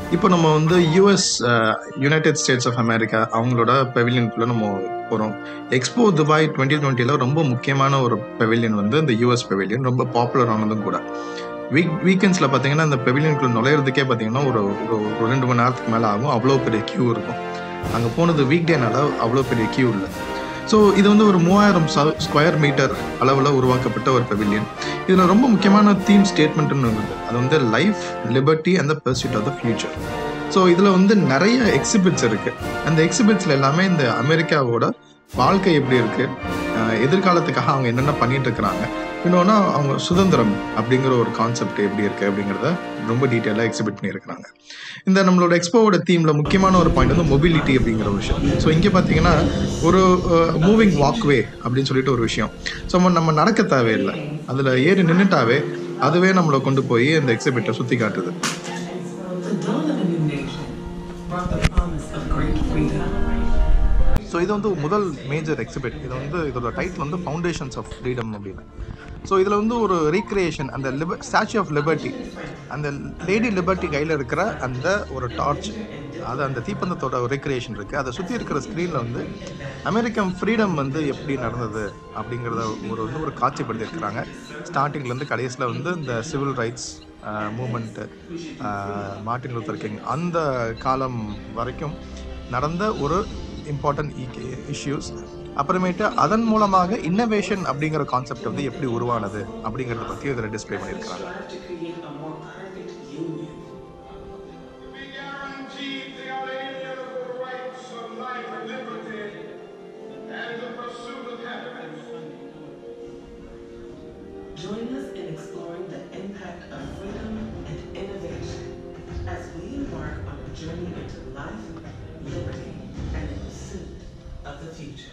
இப்போ நம்ம வந்து US United States of America அவங்களோட பெவிலியனுக்குள்ளே நம்ம போகிறோம் எக்ஸ்போ துபாய் டுவெண்ட்டி டுவெண்ட்டியில் ரொம்ப முக்கியமான ஒரு பெவிலியன் வந்து இந்த யூஎஸ் பெவிலியன் ரொம்ப பாப்புலர் ஆனதும் கூட வீக் வீக்கெண்ட்ஸில் பார்த்தீங்கன்னா இந்த பெவிலியனுக்குள்ள நுழையிறதுக்கே பார்த்தீங்கன்னா ஒரு ஒரு ஒரு ரெண்டு மணி நேரத்துக்கு மேலே ஆகும் அவ்வளோ பெரிய கியூ இருக்கும் அங்கே போனது வீக் டேனால அவ்வளோ பெரிய கியூ இல்லை ஸோ இது வந்து ஒரு மூவாயிரம் ஸ்கொயர் மீட்டர் அளவில் உருவாக்கப்பட்ட ஒரு பெவிலியன் இதில் ரொம்ப முக்கியமான தீம் ஸ்டேட்மெண்ட்னு இருக்குது அது வந்து life liberty and the pursuit of the future so இதில் வந்து நிறைய எக்ஸிபிட்ஸ் இருக்குது அந்த எக்ஸிபிட்ஸில் எல்லாமே இந்த அமெரிக்காவோட வாழ்க்கை எப்படி இருக்குது எதிர்காலத்துக்காக அவங்க என்னென்ன பண்ணிட்டு இருக்கிறாங்க இன்னொன்று அவங்க சுதந்திரம் அப்படிங்கிற ஒரு கான்செப்ட் எப்படி இருக்குது அப்படிங்கிறத ரொம்ப டீட்டெயிலாக எக்ஸிபிட் பண்ணியிருக்கிறாங்க இந்த நம்மளோட எக்ஸ்போவோட தீமில் முக்கியமான ஒரு பாயிண்ட் வந்து மொபிலிட்டி அப்படிங்கிற ஒரு விஷயம் ஸோ இங்கே பார்த்தீங்கன்னா ஒரு மூவிங் வாக்வே அப்படின்னு சொல்லிட்டு ஒரு விஷயம் ஸோ நம்ம நடக்க தேவையில்லை அதில் ஏறி நின்றுட்டாவே அதுவே நம்மளை கொண்டு போய் அந்த எக்ஸிபிட்டை சுற்றி காட்டுது The dawn of a new nation brought the promise of great freedom. So இது வந்து முதல் மேஜர் எக்ஸிபிட் இது வந்து இதோட டைட்டில் வந்து ஃபவுண்டேஷன்ஸ் ஆஃப் ஃப்ரீடம் அப்படின்னு ஸோ இதில் வந்து ஒரு ரீக்ரியேஷன் அந்த லிப ஸ்டாச்சு ஆஃப் லிபர்ட்டி அந்த லேடி லிபர்ட்டி கையில் இருக்கிற அந்த ஒரு டார்ச் அது அந்த தீப்பந்தத்தோட ரீக்ரியேஷன் இருக்குது அதை சுற்றி இருக்கிற ஸ்க்ரீனில் வந்து அமெரிக்கன் ஃப்ரீடம் வந்து எப்படி நடந்தது அப்படிங்கிறத ஒரு வந்து ஒரு காட்சிப்படுத்தியிருக்கிறாங்க ஸ்டார்டிங்லேருந்து கடைசியில் வந்து இந்த civil rights movement Martin Luther King அந்த காலம் வரைக்கும் நடந்த ஒரு இம்பார்ட்டன்ட் இஷ்யூஸ் அப்புறமேட்டு அதன் மூலமாக இன்னோவேஷன் அப்படிங்கிற கான்செப்ட் வந்து எப்படி உருவானது அப்படிங்கிறத பற்றி இதில் டிஸ்பிளே பண்ணியிருக்கிறாங்க Strive to create a more perfect union. We guarantee the unalienable rights of life and liberty and the pursuit of happiness. Join us in exploring the impact of freedom and innovation as we embark on a journey into life, liberty, and the pursuit of the future.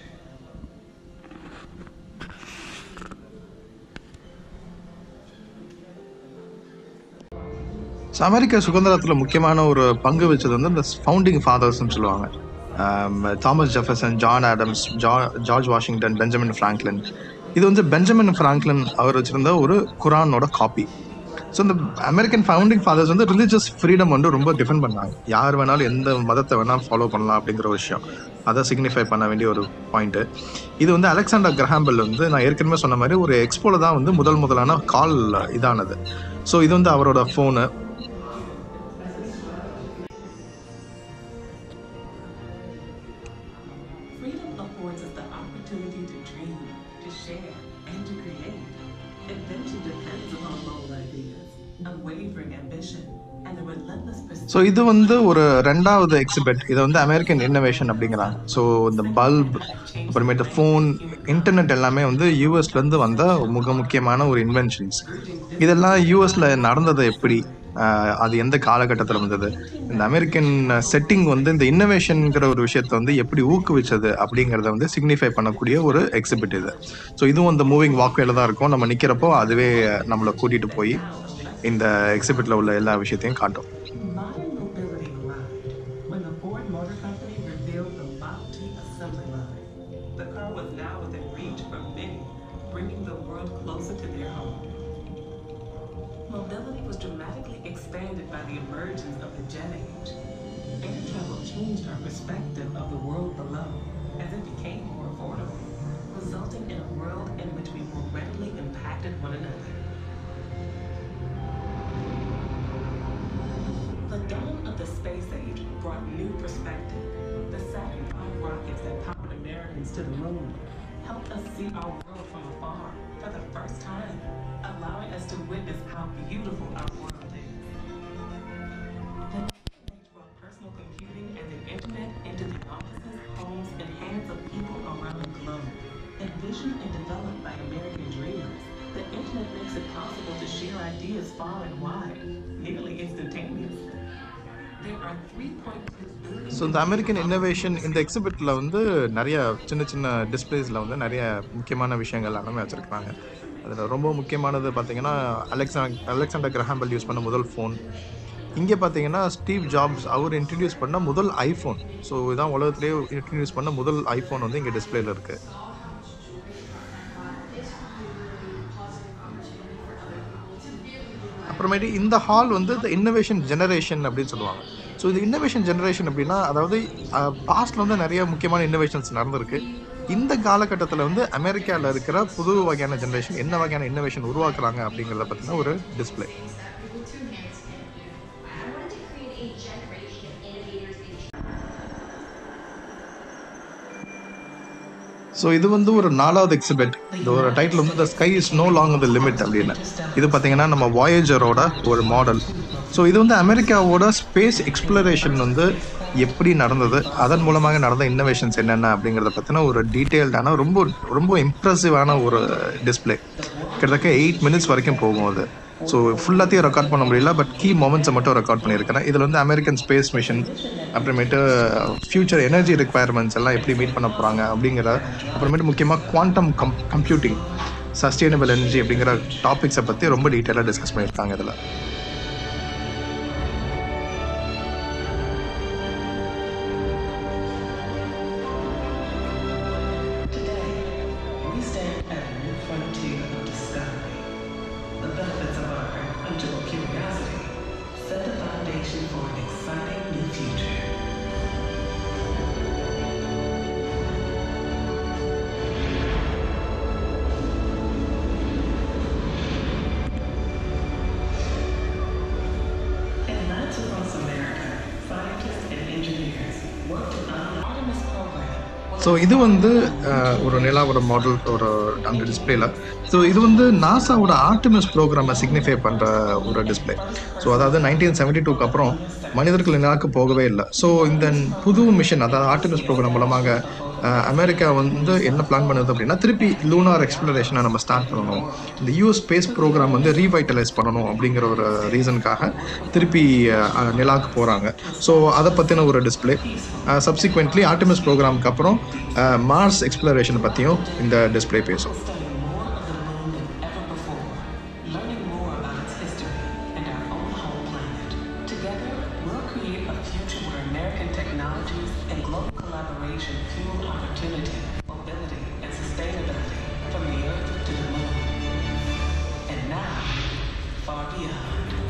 So அமெரிக்க சுதந்திரத்தில் முக்கியமான ஒரு பங்கு வச்சது வந்து இந்த founding ஃபாதர்ஸ்னு சொல்லுவாங்க தாமஸ் ஜெஃபர்சன் ஜான் ஆடம்ஸ் ஜா ஜார்ஜ் வாஷிங்டன் பெஞ்சமின் ஃப்ராங்க்லின் இது வந்து பெஞ்சமின் ஃப்ராங்க்லின் அவர் வச்சிருந்த ஒரு குரானோட காப்பி ஸோ இந்த அமெரிக்கன் ஃபவுண்டிங் ஃபாதர்ஸ் வந்து ரிலீஜியஸ் ஃப்ரீடம் வந்து ரொம்ப டிஃபெண்ட் பண்ணாங்க யார் வேணாலும் எந்த மதத்தை வேணாலும் ஃபாலோ பண்ணலாம் அப்படிங்கிற ஒரு விஷயம் அதை சிக்னிஃபை பண்ண வேண்டிய ஒரு பாயிண்ட்டு இது வந்து அலெக்சாண்டர் கிரஹாம்பல் வந்து நான் ஏற்கனவே சொன்ன மாதிரி ஒரு எக்ஸ்போல தான் வந்து முதல் முதலான கால் இதானது ஸோ இது வந்து அவரோட phone Freedom affords us the opportunity to dream, to share, and to create. Invention depends upon bold ideas, unwavering ambition, and a relentless pursuit. So இது வந்து ஒரு ரெண்டாவது எக்ஸிபிட் இதை வந்து அமெரிக்கன் இன்னோவேஷன் அப்படிங்கிறாங்க ஸோ இந்த பல்ப் அப்புறமேட்டு ஃபோன் இன்டர்நெட் எல்லாமே வந்து யூஎஸ்லேருந்து வந்த மிக முக்கியமான ஒரு இன்வென்ஷன்ஸ் இதெல்லாம் யூஎஸில் நடந்தது எப்படி ஆஹ் அது எந்த காலகட்டத்தில் வந்தது இந்த அமெரிக்கன் செட்டிங் வந்து இந்த இன்னோவேஷனுங்கிற ஒரு விஷயத்தை வந்து எப்படி ஊக்குவிச்சது அப்படிங்கிறத வந்து சிக்னிஃபை பண்ணக்கூடிய ஒரு எக்ஸிபிட் இது ஸோ இதுவும் அந்த மூவிங் வாக்வேல தான் இருக்கும் நம்ம நிற்கிறப்போ அதுவே நம்மளை கூட்டிகிட்டு போய் இந்த எக்ஸிபிட்டில் உள்ள எல்லா விஷயத்தையும் காட்டும் Modern mobility arrived when the Ford Motor Company revealed the Model T assembly line. The car was now within reach for many, bringing the world closer to their home. Mobility was dramatically expanded by the emergence of the jet age. Air travel changed our perspective of the world below as it became more affordable, resulting in a world in which we more readily impacted one another. The dawn of the space age brought new perspective. The Saturn V rockets that powered Americans to the moon helped us see our world from afar for the first time, allowing us to witness how beautiful our world is. The space age brought personal computing and the internet into the offices, homes, and hands of people around the globe. Envisioned and developed by American dreamers, the internet makes it possible to share ideas far and wide, nearly instantaneously. There are 3.2 billion so இந்த American innovation இந்த எக்ஸிபிட்டில் வந்து நிறைய சின்ன சின்ன டிஸ்பிளேஸில் வந்து நிறைய முக்கியமான விஷயங்கள் எல்லாமே வச்சுருக்காங்க அதில் ரொம்ப முக்கியமானது பார்த்தீங்கன்னா அலெக்சா அலெக்சாண்டர் கிரஹாம்பல் யூஸ் பண்ண முதல் ஃபோன் இங்கே பார்த்தீங்கன்னா ஸ்டீவ் ஜாப்ஸ் அவர் இன்ட்ரடியூஸ் பண்ண முதல் ஐஃபோன் ஸோ இதான் உலகத்திலேயே இன்ட்ரடியூஸ் பண்ண முதல் ஐஃபோன் வந்து இங்கே டிஸ்பிளேல இருக்குது அப்புறமேட்டு இந்த ஹால் வந்து இந்த இன்னோவேஷன் ஜெனரேஷன் அப்படின்னு சொல்லுவாங்க ஸோ இது இன்னோவேஷன் ஜெனரேஷன் அப்படின்னா அதாவது பாஸ்ட்ல வந்து நிறைய முக்கியமான இன்னோவேஷன்ஸ் நடந்திருக்கு இந்த காலகட்டத்தில் வந்து அமெரிக்காவில் இருக்கிற புது வகையான ஜெனரேஷன் என்ன வகையான இன்னோவேஷன் உருவாக்குறாங்க அப்படிங்கிறத பற்றின ஒரு display Two minutes ago, I wanted to create a generation of innovators in so இது வந்து ஒரு நாலாவது எக்ஸிபிட் இந்த ஒரு டைட்டில் வந்து the sky is no long the limit அப்படின்னு இது பார்த்தீங்கன்னா நம்ம வாயேஜரோட ஒரு மாடல் ஸோ இது வந்து அமெரிக்காவோட ஸ்பேஸ் எக்ஸ்ப்ளரேஷன் வந்து எப்படி நடந்தது அதன் மூலமாக நடந்த இன்னோவேஷன்ஸ் என்னென்ன அப்படிங்கிறத பற்றின ஒரு டீட்டெயில்டான ரொம்ப ரொம்ப இம்ப்ரெசிவான ஒரு டிஸ்பிளே கிட்டத்தட்ட எயிட் மினிட்ஸ் வரைக்கும் போகும் அது ஸோ ஃபுல்லாத்தையும் ரெக்கார்ட் பண்ண முடியல பட் கீ மொமெண்ட்ஸை மட்டும் ரெக்கார்ட் பண்ணியிருக்கிறேன் இதில் வந்து அமெரிக்கன் ஸ்பேஸ் மிஷன் அப்புறமேட்டு ஃபியூச்சர் எனர்ஜி ரெக்குவயர்மெண்ட்ஸ் எல்லாம் எப்படி மீட் பண்ண போகிறாங்க அப்படிங்கிற அப்புறமேட்டு முக்கியமாக குவாண்டம் கம் கம்ப்யூட்டிங் சஸ்டைனபிள் எனர்ஜி அப்படிங்கிற டாபிக்ஸை பற்றி ரொம்ப டீட்டெயிலாக டிஸ்கஸ் பண்ணியிருக்காங்க இதில் Today, we stand at a new frontier of discovery. The benefits of our unquenchable curiosity set the foundation for an exciting new future. In labs across America, scientists and engineers work to unlock the Artemis program. So இது வந்து அஹ், ஒரு நிலாவோட model ஒரு அந்த டிஸ்பிளேல so இது வந்து நாசாவோட Artemis ப்ரோக்ராமை signify பண்ணுற ஒரு டிஸ்பிளே ஸோ அதாவது நைன்டீன் செவன்டி டூக்கு அப்புறம் மனிதர்கள் நிலாவுக்கு போகவே இல்லை ஸோ இந்த புது மிஷன் அதாவது ஆர்டிமஸ் ப்ரோக்ராம் மூலமாக அஹ், அமெரிக்கா வந்து என்ன பிளான் பண்ணுது அப்படின்னா திருப்பி லூனார் எக்ஸ்ப்ளரேஷனை நம்ம ஸ்டார்ட் பண்ணணும் இந்த யூஎஸ் ஸ்பேஸ் ப்ரோக்ராம் வந்து ரீவைட்டலைஸ் பண்ணணும் அப்படிங்கிற ஒரு ரீசனுக்காக திருப்பி அஹ், நிலாவுக்கு போகிறாங்க ஸோ அதை பற்றின ஒரு டிஸ்பிளே சப்சிக்வெண்ட்லி ஆர்டிமஸ் ப்ரோக்ராமுக்கு அப்புறம் மார்ஸ் எக்ஸ்ப்ளரேஷன் பற்றியும் இந்த டிஸ்பிளே பேசும் studying more of the moon than ever before, learning more about its history and our own home planet. Together, we'll create a future where American technologies and global collaboration fuel opportunity, mobility, and sustainability from the Earth to the moon. And now, far beyond.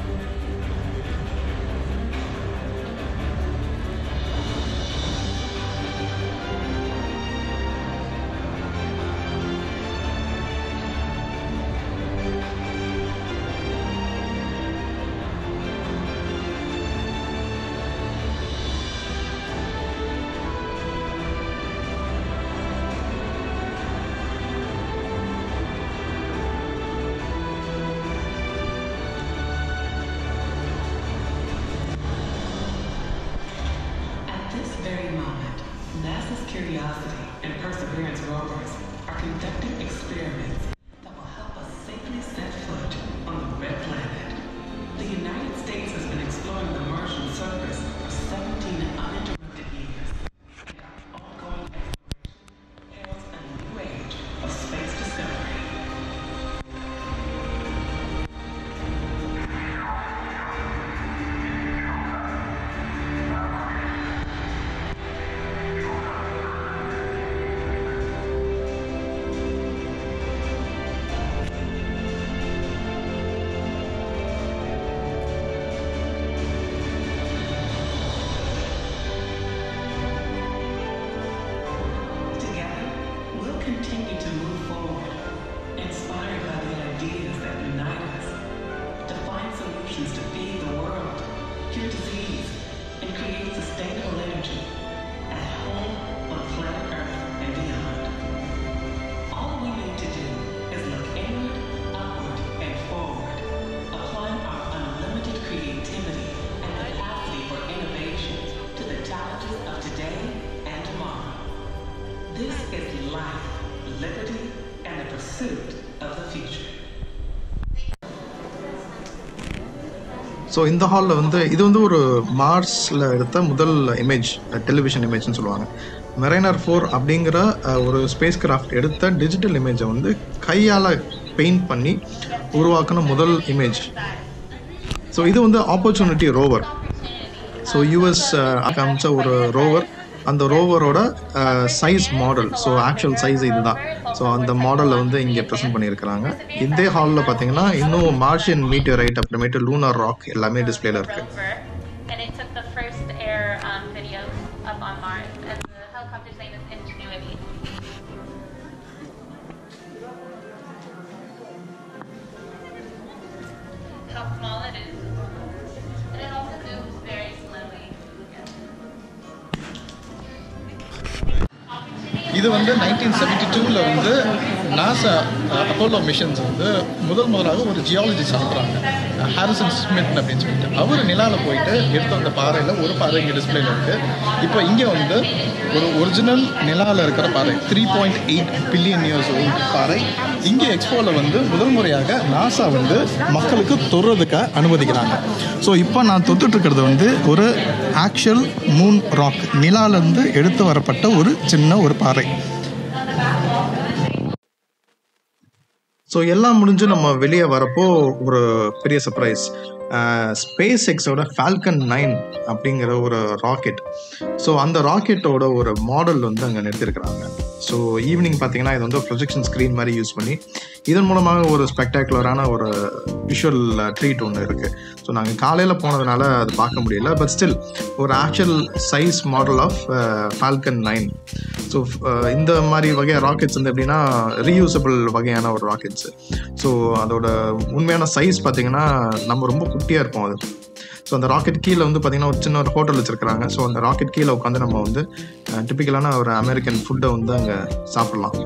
At this very moment, NASA's Curiosity and Perseverance rovers are conducting experiments that will help us safely set foot on the red planet. The United States has been exploring the Martian surface for 17 uninterrupted years. And our ongoing exploration heralds a new age of space discovery. Together, we'll continue to move forward, inspired by the ideas that unite us, to find solutions to feed the world, cure disease, and create sustainable energy at home, on planet Earth, and beyond. All we need to do is look inward, upward, and forward, applying our unlimited creativity and capacity for innovation to the challenges of today and tomorrow. This is life, liberty, and the pursuit of the future. So இந்த ஹாலில் வந்து இது வந்து ஒரு மார்ஸில் எடுத்த முதல் image television இமேஜ்னு சொல்லுவாங்க Mariner four அப்படிங்கிற அஹ், ஒரு ஸ்பேஸ் கிராஃப்ட் எடுத்த டிஜிட்டல் இமேஜை வந்து கையால் பெயிண்ட் பண்ணி உருவாக்கின முதல் இமேஜ் ஸோ இது வந்து ஆப்பர்ச்சுனிட்டி ரோவர் ஸோ யூஎஸ் காமிச்ச ஒரு ரோவர் அந்த ரோவரோட size model so actual size இதுதான் ஸோ அந்த மாடலை வந்து இங்கே ப்ரெசென்ட் பண்ணியிருக்கிறாங்க இதே ஹாலில் பார்த்தீங்கன்னா இன்னும் மார்ஷியன் மீட்டியரைட் அப்புறமேட்டு லூனார் ராக் எல்லாமே டிஸ்பிளேல இருக்கு rover, and it took the first air um, videos up on Mars, and the helicopter's name is Ingenuity. How small it is, and it also moves very slowly. இது வந்து nineteen seventy டூவில் வந்து NASA Apollo missions வந்து முதல் முதலாக ஒரு geologist அனுப்புகிறாங்க Harrison Smith அப்படின்னு சொல்லிட்டு அவர் நிலாவில் போயிட்டு எடுத்த அந்த பாறையில் ஒரு பாறை இங்கே டிஸ்பிளேல இருக்குது இப்போ இங்கே வந்து ஒரு ஒரிஜினல் நிலாவில் இருக்கிற பாறை three point eight billion years old பாறை இங்கே எக்ஸ்போவில் வந்து முதல் முறையாக நாசா வந்து மக்களுக்கு தொடுறதுக்கு அனுமதிக்கிறாங்க ஸோ இப்போ நான் தொட்டுட்டு இருக்கிறது வந்து ஒரு ஆக்சுவல் மூன் ராக் நிலாலேருந்து எடுத்து வரப்பட்ட ஒரு சின்ன ஒரு பாறை ஸோ எல்லாம் முடிஞ்சு நம்ம வெளியே வரப்போ ஒரு பெரிய சர்ப்ரைஸ் ஸ்பேஸ் எக்ஸோட ஃபால்கன் நைன் அப்படிங்கிற ஒரு ராக்கெட் ஸோ அந்த ராக்கெட்டோட ஒரு மாடல் வந்து அங்கே நிறுத்திருக்கிறாங்க ஸோ ஈவினிங் பார்த்தீங்கன்னா இது வந்து ப்ரொஜெக்ஷன் ஸ்க்ரீன் மாதிரி யூஸ் பண்ணி இதன் மூலமாக ஒரு ஸ்பெக்டாகுலரான ஒரு விஷுவல் ட்ரீட் ஒன்று இருக்குது ஸோ நாங்கள் காலையில் போனதுனால அது பார்க்க முடியல பட் ஸ்டில் ஒரு actual size model of Falcon nine so இந்த மாதிரி வகை ராக்கெட்ஸ் வந்து எப்படின்னா ரீயூசபிள் வகையான ஒரு ராக்கெட்ஸ் ஸோ அதோட உண்மையான சைஸ் பார்த்தீங்கன்னா நம்ம ரொம்ப குட்டியாக இருப்போம் அது ஸோ அந்த ராக்கெட் கீழே வந்து பார்த்தீங்கன்னா ஒரு சின்ன ஒரு ஹோட்டல் வச்சிருக்காங்க ஸோ அந்த ராக்கெட் கீழே உட்காந்து நம்ம வந்து டிப்பிக்கலான ஒரு அமெரிக்கன் ஃபுட்டை வந்து அங்கே சாப்பிடலாம்